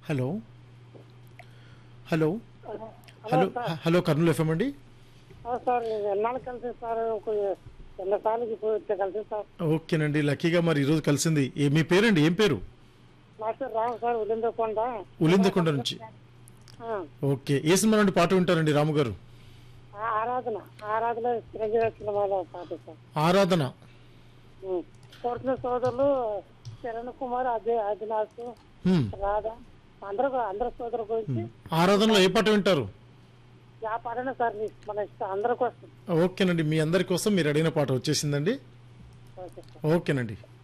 Hello hello hello hello Kurnool FM అండి ఆ, sir నేను ఎన్నాళ్ళు కలిసి సార్ ఒక ఎన్నసార్లు ఇప్పుడు ఇట్లా కలిసి సార్ ఓకేనండి లక్కీగా మరి ఈరోజు కలిసింది ఏ మీ పేరండి ఏం పేరు నా పేరు రాము సార్ ఉలిందకొండ ఉలిందకొండ నుంచి ఆ, ఓకే ఏ సినిమా నుండి పాట వింటారండి రాము గారు ఆ ఆరాధన ఆరాధన చిరంజీవి సినిమాలో పాట సార్ ఆరాధన ఉం. కోరుతున్న సోదరులు కిరణ్ కుమార్ అజయ్ అవినాష్ హ్మ్. రాధ అందరూ అందరు సోదరుల గురించి ఆరాధనలో ఏ పాట వింటారు ఆ పాటనే సార్ మీ- మన ఇష్టం అందరి కోసం ఓకేనండి మీ అందరి కోసం మీరు అడిగిన పాట వచ్చేసిందండి ఓకే సార్ ఓకేనండి